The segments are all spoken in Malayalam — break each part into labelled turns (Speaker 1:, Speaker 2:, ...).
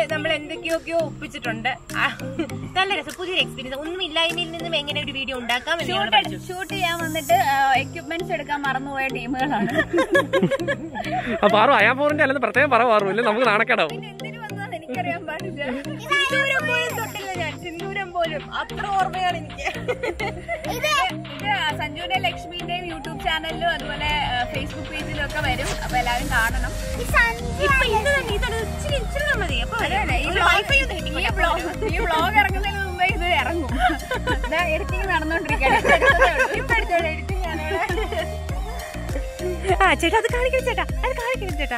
Speaker 1: നമ്മൾ എന്തൊക്കെയൊക്കെയോ ഒപ്പിച്ചിട്ടുണ്ട് ആ, നല്ല രസം പുതിയൊരു എക്സ്പീരിയൻസ് ഒന്നും ഇല്ലായ്മയിൽ നിന്നും എങ്ങനെ ഒരു വീഡിയോ ഉണ്ടാക്കാം എന്ന് ഞങ്ങൾ പഠിച്ചു
Speaker 2: ഷൂട്ട് ചെയ്യാൻ വന്നിട്ട് എക്യുപ്മെന്റ്സ് എടുക്കാൻ മറന്നുപോയ ടീമുകളാണ്
Speaker 3: ആ പാറു അയാൻ പോറിന്റെ അല്ലെന്ന് പ്രത്യേകം പറ പാറു ഇല്ല നമുക്ക് നാണക്കേടാവും
Speaker 2: പിന്നെ എന്തിനു വന്നതെന്ന് എനിക്കറിയാൻ പാടില്ല
Speaker 1: സിന്ദൂരം പോലും തൊട്ടില്ല ഞാൻ സിന്ദൂരം പോലും അത്ര ഓർമ്മയാണ് എനിക്ക്
Speaker 2: ഇത് ഇത് സഞ്ജുവിന്റെ ലക്ഷ്മിന്റെയും യൂട്യൂബ് ചാനലിലും അതുപോലെ ഫേസ്ബുക്ക് പേജിലും ഒക്കെ വരും അപ്പൊ എല്ലാവരും കാണണം
Speaker 1: ഇപ്പൊ ഇന്ന് തന്നെ ഇതാണ് ഇച്ചിരി ഇച്ചിരി മതി അപ്പൊ
Speaker 2: ഈ
Speaker 1: വൈഫൈ ഒന്ന്
Speaker 2: ഈ
Speaker 1: കിട്ടിക്കോട്ടെ
Speaker 2: വ്ളോഗ് ഈ വ്ളോഗ് ഇറങ്ങുന്നതിന് മുമ്പേ ഇത് ഇറങ്ങും എഡിറ്റിംഗ് നടന്നുകൊണ്ടിരിക്കുകയാണ് ഇപ്പൊ എടുത്തോളൂ എഡിറ്റിംഗ്
Speaker 1: ആ ചേട്ടാ അത് കാണിക്കണം ചേട്ടാ അത് കാണിക്കണം ചേട്ടാ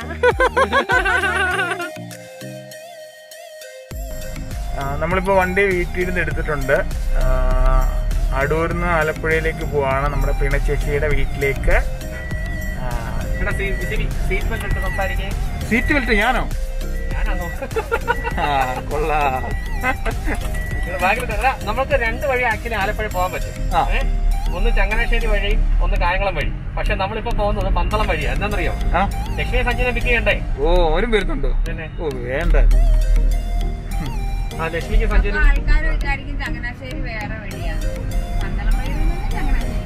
Speaker 4: ആ, നമ്മളിപ്പോ വണ്ടി വീട്ടിൽ നിന്ന് എടുത്തിട്ടുണ്ട് ആ, അടൂരിൽ നിന്ന് ആലപ്പുഴയിലേക്ക് പോവാണ് നമ്മുടെ പിണച്ചേച്ചിയുടെ വീട്ടിലേക്ക് ആ,
Speaker 3: സീറ്റ് ബെൽറ്റ് ഇട്ട് സംസാരിക്കേ
Speaker 4: സീറ്റ് ബെൽറ്റ് ഞാനോ
Speaker 3: ഞാനാണോ
Speaker 4: ആ കൊള്ളാ
Speaker 3: ബാക്കിൽ നമുക്ക് രണ്ട് വഴി ആക്ച്വലി ആലപ്പുഴ പോകാൻ പറ്റും
Speaker 4: ആ.
Speaker 3: ഏ? ഒന്ന് ചങ്ങനാശ്ശേരി വഴിയും ഒന്ന് കായംകുളം വഴി പക്ഷെ നമ്മളിപ്പോ പോകുന്നത് പന്തളം വഴിയാ എന്താണെന്നറിയോ
Speaker 4: ആ
Speaker 3: ലക്ഷ്മിയെ സഞ്ജയനെ പിക്ക് ചെയ്യണ്ടേ
Speaker 4: ഓ അവരും വരുന്നുണ്ടോ
Speaker 3: പിന്നെ
Speaker 4: ഓ വേണ്ട
Speaker 3: ആ ലക്ഷ്മിക്ക് സഞ്ജയനും
Speaker 2: ആൾക്കാർ വിചാരിക്കും ചങ്ങനാശ്ശേരി വേറെ വഴിയാണ് പന്തളം വഴി നിന്നത് ചങ്ങനാശ്ശേരി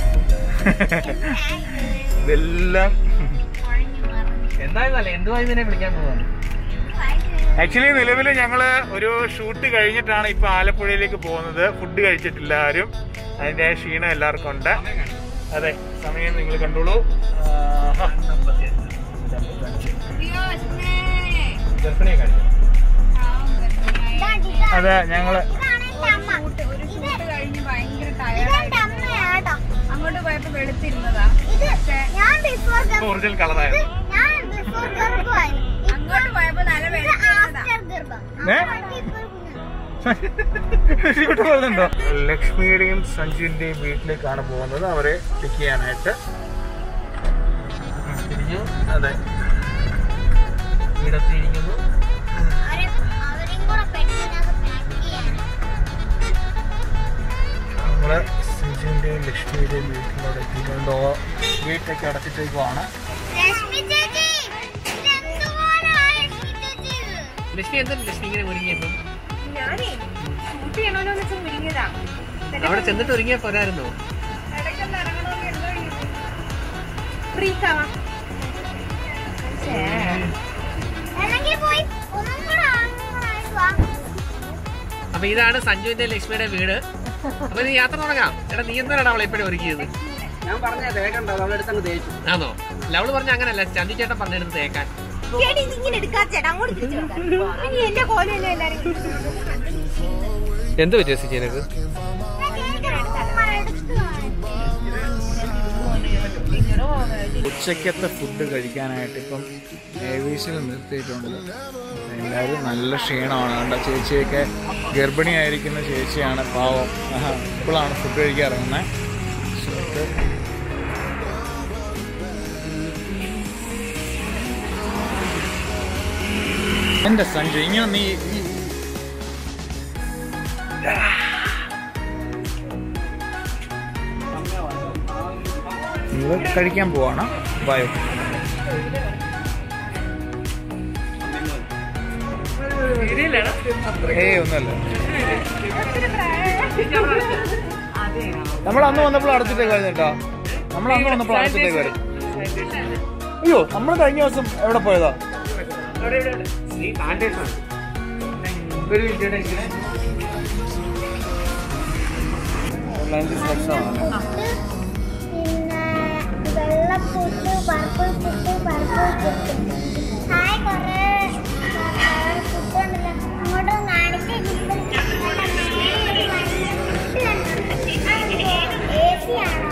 Speaker 4: ഇതെല്ലാം
Speaker 3: എന്തായിരുന്നല്ലേ എന്തുവായി ഇതിനെ വിളിക്കാൻ പോവാണ്
Speaker 4: ആക്ച്വലി നിലവിൽ ഞങ്ങള് ഒരു ഷൂട്ട് കഴിഞ്ഞിട്ടാണ് ഇപ്പൊ ആലപ്പുഴയിലേക്ക് പോകുന്നത് ഫുഡ് കഴിച്ചിട്ടില്ല ആരും അതിന്റെ ക്ഷീണം എല്ലാവർക്കും ഉണ്ട് അതെ സമയം നിങ്ങൾ കണ്ടോളൂ ആഹാ.
Speaker 3: ഗർഭിണിയെ കാണിച്ചു
Speaker 4: അതെ ഞങ്ങള്
Speaker 2: ഒരു ഷൂട്ട് കഴിഞ്ഞ് ഭയങ്കര ടയർഡായിട്ട് അങ്ങോട്ട് പോയപ്പോ വെളുത്തിരുന്നതാ പക്ഷെ
Speaker 5: ഞാൻ ബിഫോർ
Speaker 4: ഒറിജിനൽ കളറായത്
Speaker 5: ഞാൻ ബിഫോർ ഗർഭമായി
Speaker 2: അങ്ങോട്ട് പോയപ്പോ നല്ല വെളുത്തിരുന്നതാ
Speaker 5: ആഫ്റ്റർ ഗർഭം
Speaker 4: ഏ? ഇവിടെ പോകുന്നുണ്ടോ ലക്ഷ്മിയുടെയും സഞ്ജുവിന്റെയും വീട്ടിലേക്കാണ് പോകുന്നത് അവരെ പിക്ക് ചെയ്യാനായിട്ട്
Speaker 3: തിരിഞ്ഞു
Speaker 4: അതെ
Speaker 3: ഇടത്തിരിക്കുന്നു
Speaker 5: അവരെ അവരെയും കൂടെ പെട്ടെന്ന് പാക്ക് ചെയ്യാൻ
Speaker 4: നമ്മള് സഞ്ജുവിന്റെയും ലക്ഷ്മിയുടെയും വീട്ടിലൂടെ എത്തിയിട്ടുണ്ടോ വീട്ടിലേക്ക് അടച്ചിട്ടേക്കുവാണ്
Speaker 5: ലക്ഷ്മി ചേച്ചി ഇതെന്തുപോലാ ലക്ഷ്മി ചേച്ചി ഇത്?
Speaker 3: ലക്ഷ്മി എന്താ ലക്ഷ്മി ഇങ്ങനെ ഒരുങ്ങിയപ്പം
Speaker 1: ഞാനേ ഷൂട്ട് ചെയ്യണമല്ലോ എന്ന് വെച്ചാൽ ഒരുങ്ങിയതാ
Speaker 3: അവിടെ ചെന്നിട്ട് ഒരുങ്ങിയാ പോരായിരുന്നോ
Speaker 2: ഇടയ്ക്കൊന്ന് ഇറങ്ങണമെങ്കിൽ എന്തോ ചെയ്യും.
Speaker 1: ഫ്രീക്കാവാ
Speaker 5: അല്ലെങ്കിൽ പോയി ഒന്നും കൂടെ ആണുങ്ങളായിട്ട് വാ
Speaker 3: അപ്പൊ ഇതാണ് സഞ്ജുവിന്റെ ലക്ഷ്മിയുടെ വീട് അപ്പൊ ഇത് യാത്ര തുടങ്ങാം എടാ നീ എന്താണ് അവളെ എപ്പോഴും ഒരുക്കിയത്
Speaker 6: ഞാൻ പറഞ്ഞ തേക്കണ്ട അവളെടുത്ത് അങ്ങ് തേച്ചു
Speaker 3: ആണോ അല്ല അവള് പറഞ്ഞ അങ്ങനല്ല ചന്തി ചേട്ടൻ പറഞ്ഞെടുത്ത് തേക്കാൻ
Speaker 1: ചേട്ടാ ഇതിങ്ങനെ എടുക്കാ ചേട്ടാ അങ്ങോട്ട് തിരിച്ചു വെക്കാം. ഇനി എന്റെ കോലല്ലേ എല്ലാരും
Speaker 3: എന്ത് പറ്റിയ സിജനക്ക്
Speaker 4: ഉച്ചക്കത്തെ ഫുഡ് കഴിക്കാനായിട്ട് ഇപ്പം ഏവീസിൽ നിർത്തിയിട്ടുണ്ട് എല്ലാവരും നല്ല ക്ഷീണമാണ് കണ്ട ചേച്ചിയൊക്കെ ഗർഭിണിയായിരിക്കുന്ന ചേച്ചിയാണ് പാവം ആഹാ, ഇപ്പോഴാണ് ഫുഡ് കഴിക്കാൻ ഇറങ്ങുന്നത് എന്റെ സഞ്ജു ഇങ്ങനെ നീ ഈ- നിങ്ങൾ കഴിക്കാൻ പോവാണ് ബായോ ഏയ് ഒന്നുമല്ല നമ്മൾ അന്ന് വന്നപ്പോൾ അടച്ചിട്ടേക്ക് കേട്ടോ നമ്മൾ അന്ന് വന്നപ്പോൾ അടച്ചിട്ടേക്ക് വരും അയ്യോ നമ്മൾ കഴിഞ്ഞ ദിവസം എവിടെ പോയതാ ലഞ്ച് സെക്ഷനാണ്
Speaker 5: പിന്നെ വെള്ളപ്പുട്ട് purple puttu purple puttu hi കുറേ പുട്ടുണ്ടല്ലോ അങ്ങോട്ട് കാണിച്ച് എ സി ആണോ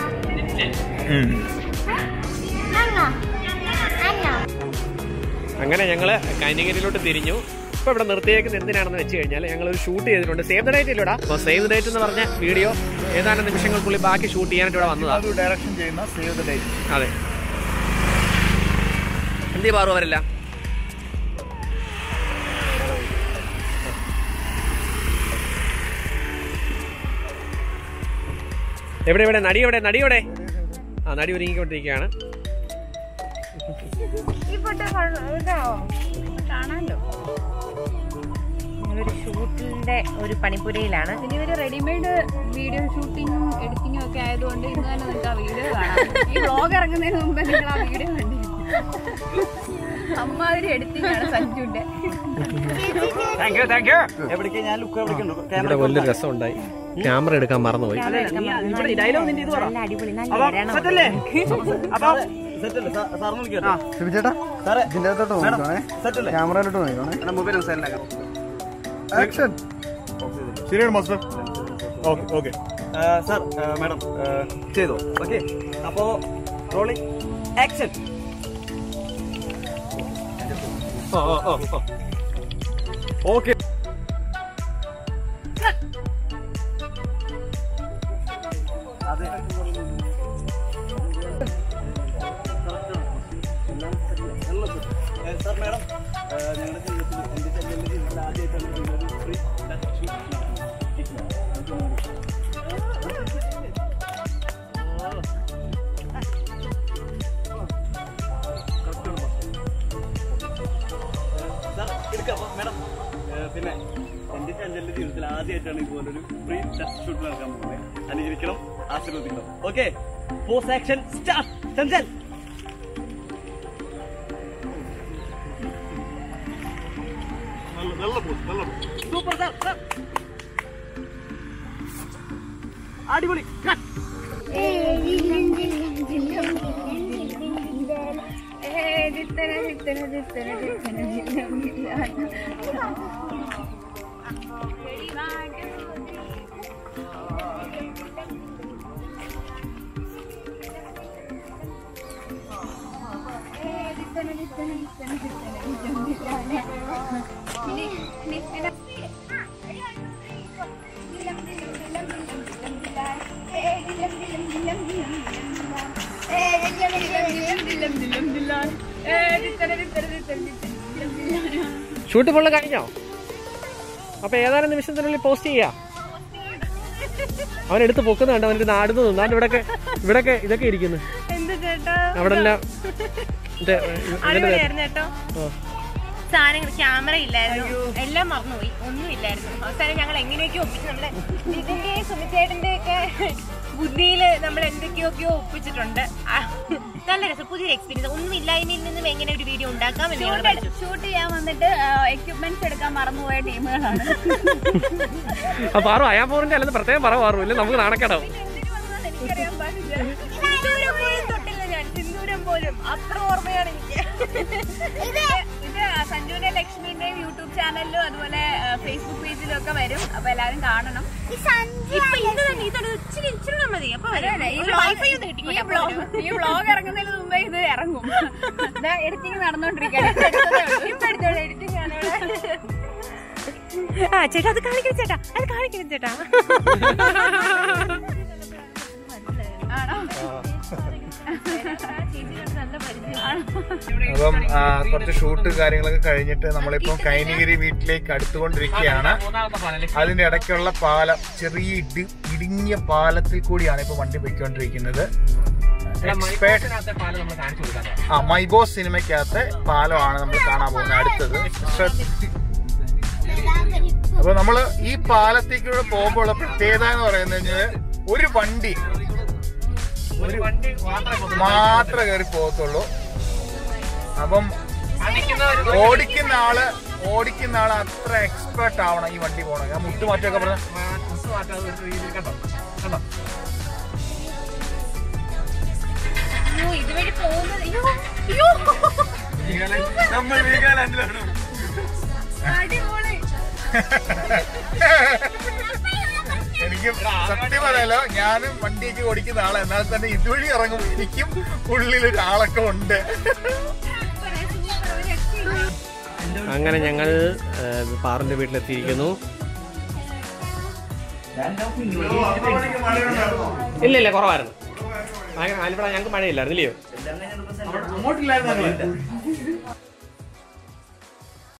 Speaker 5: ആണോ ആണോ
Speaker 3: അങ്ങനെ ഞങ്ങള് കൈനഗിരിയിലോട്ട് തിരിഞ്ഞു ഇപ്പൊ ഇവിടെ നിർത്തിയേക്കുന്നത് എന്തിനാണെന്ന് വെച്ച് കഴിഞ്ഞാൽ ഞങ്ങൾ ഒരു ഷൂട്ട് ചെയ്തിട്ടുണ്ട് സേവ് ദ ഡേറ്റ് ഇല്ലടാ അപ്പോൾ സേവ് ദ ഡേറ്റ് എന്ന് പറഞ്ഞ വീഡിയോ ഏതാനും നിമിഷങ്ങൾക്കുള്ളിൽ ബാക്കി ഷൂട്ട് ചെയ്യാനായിട്ട് ഇവിടെ വന്നതാണ്
Speaker 4: അത് ഡയറക്ഷൻ ചെയ്യുന്ന സേവ് ദ ഡേറ്റ്
Speaker 3: അതെ എന്തി പാറു അവരല്ല എവിടെ എവിടെ നടി എവിടെ നടി എവിടെ ആ നടി ഒരുങ്ങിക്കൊണ്ടിരിക്കുകയാണ്
Speaker 2: ഈ പൊട്ട് ഇതാവോ കാണാലോ
Speaker 1: ഷൂട്ടിന്റെ ഒരു പണിപ്പുരയിലാണ്
Speaker 2: ഇനി ഒരു റെഡിമെയ്ഡ് വീഡിയോ ഷൂട്ടിങ്ങും എഡിറ്റിങ്ങും ഒക്കെ ആയതുകൊണ്ട് ഇന്ന് തന്നെ നിങ്ങൾക്ക് ആ വീഡിയോ കാണാം ഈ വ്ളോഗ് ഇറങ്ങുന്നതിന് മുമ്പ് നിങ്ങൾ ആ വീഡിയോ കണ്ടിരിക്കും അമ്മാതിരി എഡിറ്റിംഗ് ആണ് സഞ്ജുന്റെ
Speaker 3: താങ്ക് യു താങ്ക് യു
Speaker 6: എവിടേക്ക് ഞാൻ ലുക്ക് എവിടേക്കുണ്ട്
Speaker 3: ഇവിടെ വലിയൊരു രസം ഉണ്ടായി ക്യാമറ എടുക്കാൻ മറന്നുപോയി
Speaker 6: ഡയലോഗ് നിന്റെ ഇത് പറ
Speaker 1: നല്ല അടിപൊളി നല്ല
Speaker 6: അപ്പൊ
Speaker 1: ഇരണം.
Speaker 6: സെറ്റല്ലേ അപ്പൊ സെറ്റല്ലേ സാറിന് വിളിക്കാം
Speaker 7: ചേട്ടാ
Speaker 6: സാറേ
Speaker 7: ഇതിന്റെ അകത്തോട്ട് നോക്കിക്കോണേ
Speaker 6: സെറ്റല്ലേ
Speaker 7: ക്യാമറയിലോട്ട് നോക്കിക്കോണേ
Speaker 6: എന്റെ മൊബൈൽ സൈഡിലാക്കാം
Speaker 7: ആക്ഷൻ
Speaker 4: ശരിയാണ് master okay okay
Speaker 6: sir madam ചെയ്തോ ഓക്കെ അപ്പോ rolling action
Speaker 3: okay
Speaker 6: sir madam ഞങ്ങളുടെ ജീവിതത്തിൽ എന്റെ ചെല്ലിന്റെ ജീവിതത്തിൽ ആദ്യമായിട്ടാണ് ഇങ്ങനൊരു free സാർ എടുക്കാം അപ്പൊ മാഡം പിന്നെ എന്റെ ചന്ദ്രന്റെ ജീവിതത്തിൽ ആദ്യമായിട്ടാണ് ഇതുപോലൊരു ഫ്രീ ടെസ്റ്റ് ഷൂട്ട് നടക്കാൻ പോകുന്നത് അനുകരിക്കണം ആശീർവദിക്കണം okay post action start Chandran super sir sir അടിപൊളി cut.
Speaker 3: ഷൂട്ട് ഫുള്ള് കഴിഞ്ഞോ അപ്പൊ ഏതാനും നിമിഷത്തിനുള്ളിൽ പോസ്റ്റ് ചെയ്യാ അവൻ എടുത്ത് പൊക്കുന്നുണ്ട് അവനൊരു നാടുന്നു നിന്നാണ്ട് ഇവിടൊക്കെ ഇവിടൊക്കെ ഇതൊക്കെ ഇരിക്കുന്നു
Speaker 1: എന്ത് ചേട്ടാ
Speaker 3: അവിടെ എല്ലാം മറ്റേ, ഇതിന്റെ
Speaker 1: അടിപൊളിയായിരുന്നു കേട്ടോ
Speaker 3: ആ.
Speaker 1: സാധനങ്ങൾ ക്യാമറ ഇല്ലായിരുന്നു എല്ലാം മറന്നുപോയി ഒന്നും ഇല്ലായിരുന്നു അവസാനം ഞങ്ങൾ എങ്ങനെയൊക്കെയോ ഒപ്പിച്ച് നമ്മളെ ഇതിന്റെ സുമിച്ചേട്ടന്റെ ഒക്കെ ബുദ്ധിയില് നമ്മൾ എന്തൊക്കെയൊക്കെയോ ഒപ്പിച്ചിട്ടുണ്ട് ആ, നല്ല രസം പുതിയൊരു എക്സ്പീരിയൻസ് ഒന്നും ഇല്ലായ്മയിൽ നിന്നും എങ്ങനെ ഒരു വീഡിയോ ഉണ്ടാക്കാം എന്ന് ഞങ്ങൾ പഠിച്ചു
Speaker 2: ഷൂട്ട് ചെയ്യാൻ വന്നിട്ട് എക്യുപ്മെന്റ്സ് എടുക്കാൻ മറന്നുപോയ ടീമുകളാണ്
Speaker 3: അപ്പൊ പാറു അയാപൂറിന്റെ അല്ലെന്ന് പ്രത്യേകം പറ പാറു ഇല്ല നമുക്ക് നാണക്കേടാവും
Speaker 2: എന്തിനു വന്നതെന്ന് എനിക്കറിയാൻ പാടില്ല
Speaker 1: സിന്ദൂരം പോലും തൊട്ടില്ല ഞാൻ സിന്ദൂരം പോലും അത്ര ഓർമ്മയാണ് എനിക്ക്
Speaker 2: ഇത് ഇത് സഞ്ജുവിന്റെ ലക്ഷ്മിന്റെയും യൂട്യൂബ് ചാനലിലും അതുപോലെ ഫേസ്ബുക്ക് പേജിലും ഒക്കെ വരും അപ്പൊ എല്ലാരും കാണണം
Speaker 1: ഇപ്പൊ ഇത് തന്നെ ഇതൊരു ഇച്ചിരി ഇച്ചിരി കൂടെ മതി അപ്പൊ
Speaker 2: അതല്ലേ, ഈ
Speaker 1: വൈഫൈ ഒന്ന്
Speaker 2: ഈ
Speaker 1: കിട്ടിക്കോട്ടെ
Speaker 2: വ്ളോഗ് ഈ വ്ളോഗ് ഇറങ്ങുന്നതിന് മുമ്പേ ഇത് ഇറങ്ങും എഡിറ്റിംഗ് നടന്നോണ്ടിരിക്കുകയാണ്
Speaker 1: ഇപ്പൊ എടുത്തോളൂ, editing ആണ് ഇവിടെ. ആ ചേട്ടാ അത് കാണിക്കണം ചേട്ടാ അത് കാണിക്കണം ചേട്ടാ
Speaker 4: അപ്പം ആ, കുറച്ച് ഷൂട്ട് കാര്യങ്ങളൊക്കെ കഴിഞ്ഞിട്ട് നമ്മളിപ്പം കൈനഗിരി വീട്ടിലേക്ക് അടുത്തുകൊണ്ടിരിക്കുകയാണ് അതിന്റെ ഇടയ്ക്കുള്ള പാലം ചെറിയ ഇടി ഇടുങ്ങിയ പാലത്തിൽ കൂടിയാണ് ഇപ്പൊ വണ്ടി പോയിക്കൊണ്ടിരിക്കുന്നത് Expert- ആ മൈബോസ് സിനിമയ്ക്കകത്ത് പാലമാണ് നമ്മൾ കാണാൻ പോകുന്നത് അടുത്തത് ശ്രദ്ധ- അപ്പൊ നമ്മള് ഈ പാലത്തേക്കൂടെ പോകുമ്പോൾ ഉള്ള പ്രത്യേകത എന്ന് പറയുന്നത് കഴിഞ്ഞാല് ഒരു വണ്ടി ഒരു മാത്രമേ കയറി പോകത്തുള്ളൂ അപ്പം ഓടിക്കുന്ന ആള് ഓടിക്കുന്ന ആള് അത്ര എക്സ്പേർട്ട് ആവണം ഈ വണ്ടി പോകണം ഞാൻ മുട്ടുമാറ്റമൊക്കെ പറഞ്ഞ
Speaker 1: അയ്യോ ഇതുവഴി പോകുന്നത് അയ്യോ അയ്യോ
Speaker 4: നമ്മൾ വീഗാലാൻഡിലാണ്
Speaker 1: അടിപൊളി
Speaker 4: എനിക്ക് സത്യം പറയാലോ ഞാനും വണ്ടിയൊക്കെ ഓടിക്കുന്ന ആളാ എന്നാൽ തന്നെ ഇതുവഴി ഇറങ്ങും എനിക്കും ഉള്ളിൽ ഒരാളൊക്കെ ഉണ്ട്
Speaker 3: അങ്ങനെ ഞങ്ങൾ ഏഹ്, പാറിന്റെ വീട്ടിലെത്തിയിരിക്കുന്നു ഇല്ല ഇല്ല കുറവായിരുന്നു ഭയങ്കര ഇവിടെ ഞങ്ങൾക്ക് മഴയില്ലായിരുന്നു ഇല്ലയോ